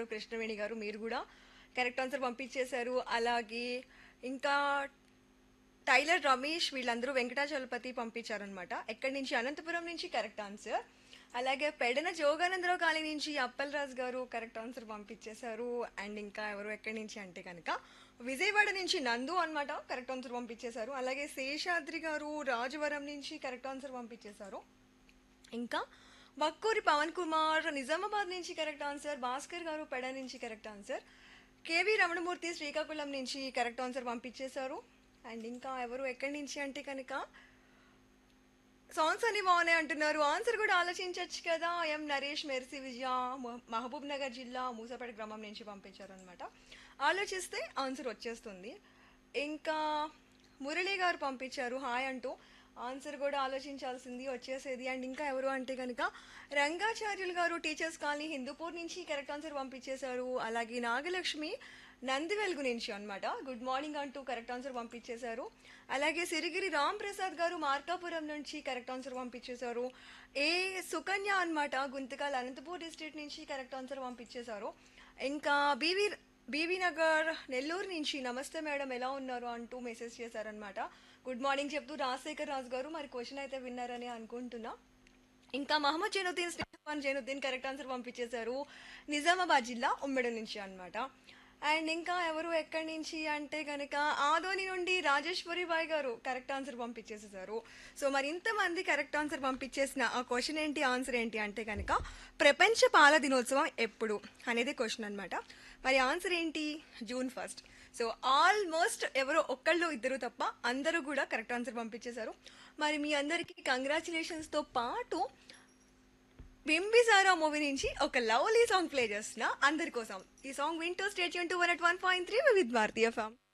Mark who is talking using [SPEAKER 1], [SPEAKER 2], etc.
[SPEAKER 1] కృష్ణవేణి గారు మీరు కూడా కరెక్ట్ ఆన్సర్ పంపించేశారు అలాగే ఇంకా టైలర్ రమేష్ వీళ్ళందరూ వెంకటాచలపతి పంపించారనమాట ఎక్కడి నుంచి అనంతపురం నుంచి కరెక్ట్ ఆన్సర్ అలాగే పెడన జోగానందరావు కాలనీ నుంచి అప్పల్ రాజ్ గారు కరెక్ట్ ఆన్సర్ పంపించేశారు అండ్ ఇంకా ఎవరు ఎక్కడి నుంచి అంటే కనుక విజయవాడ నుంచి నందు అన్నమాట కరెక్ట్ ఆన్సర్ పంపించేశారు అలాగే శేషాద్రి గారు రాజవరం నుంచి కరెక్ట్ ఆన్సర్ పంపించేశారు ఇంకా వక్కూరి పవన్ కుమార్ నిజామాబాద్ నుంచి కరెక్ట్ ఆన్సర్ భాస్కర్ గారు పెడ నుంచి correct answer K V Ramanamurthy Srikakulam నుంచి కరెక్ట్ ఆన్సర్ పంపించేశారు అండ్ ఇంకా ఎవరు ఎక్కడి నుంచి అంటే కనుక సాంగ్స్ అన్ని బాగున్నాయి అంటున్నారు ఆన్సర్ కూడా ఆలోచించవచ్చు కదా ఎం నరేష్ మెర్సీ విజయ మ- మహబూబ్ నగర్ జిల్లా మూసపేట గ్రామం నుంచి పంపించారు అనమాట ఆలోచిస్తే ఆన్సర్ వచ్చేస్తుంది ఇంకా మురళి గారు పంపించారు హాయ్ అంటూ ఆన్సర్ కూడా ఆలోచించాల్సింది వచ్చేసేది అండ్ ఇంకా ఎవరు అంటే కనుక రంగాచార్యులు గారు టీచర్స్ కాలనీ హిందూపూర్ నుంచి కరెక్ట్ ఆన్సర్ పంపించేశారు అలాగే నాగలక్ష్మి నందివెలుగు నుంచి అన్నమాట గుడ్ మార్నింగ్ అంటూ కరెక్ట్ ఆన్సర్ పంపించేశారు అలాగే సిరిగిరి రామ్ ప్రసాద్ గారు మార్కాపురం నుంచి కరెక్ట్ ఆన్సర్ పంపించేశారు ఏ సుకన్య అన్నమాట గుంతకాల అనంతపూర్ డిస్ట్రిక్ట్ నుంచి కరెక్ట్ ఆన్సర్ పంపించేశారు ఇంకా బీవీ బీవీ నగర్ నెల్లూరు నుంచి నమస్తే మేడం ఎలా ఉన్నారు అంటూ మెసేజ్ చేశారనమాట గుడ్ మార్నింగ్ చెప్తూ రాజశేఖర్ రాజు గారు మరి క్వశ్చన్ అయితే విన్నారని అనుకుంటున్నా ఇంకా Mohammed Zainuddin Stefan Zainuddin correct answer పంపించేశారు నిజామాబాద్ జిల్లా ఉమ్మడి నుంచి అన్నమాట అండ్ ఇంకా ఎవరు ఎక్కడి నుంచి అంటే కనుక ఆదోని నుండి రాజేశ్వరి బాయ్ గారు కరెక్ట్ ఆన్సర్ పంపించేసేసారు సో మరి ఇంతమంది కరెక్ట్ ఆన్సర్ పంపించేసిన ఆ క్వశ్చన్ ఏంటి ఆన్సర్ ఏంటి అంటే కనుక ప్రపంచ పాల దినోత్సవం ఎప్పుడు అనేది క్వశ్చన్ అన్నమాట మరి ఆన్సర్ ఏంటి జూన్ ఫస్ట్ సో ఆల్మోస్ట్ ఎవరో ఒక్కళ్ళు ఇద్దరు తప్ప అందరూ కూడా కరెక్ట్ ఆన్సర్ పంపించేశారు మరి మీ అందరికీ కంగ్రాచులేషన్స్తో పాటు బింబిసారా మూవీ నుంచి ఒక లవ్లీ సాంగ్ ప్లే చేస్తున్నా అందరి కోసం ఈ సాంగ్ వింటూ స్టేట్ యూన్ two one eight one point three with భారతీయ ఫామ్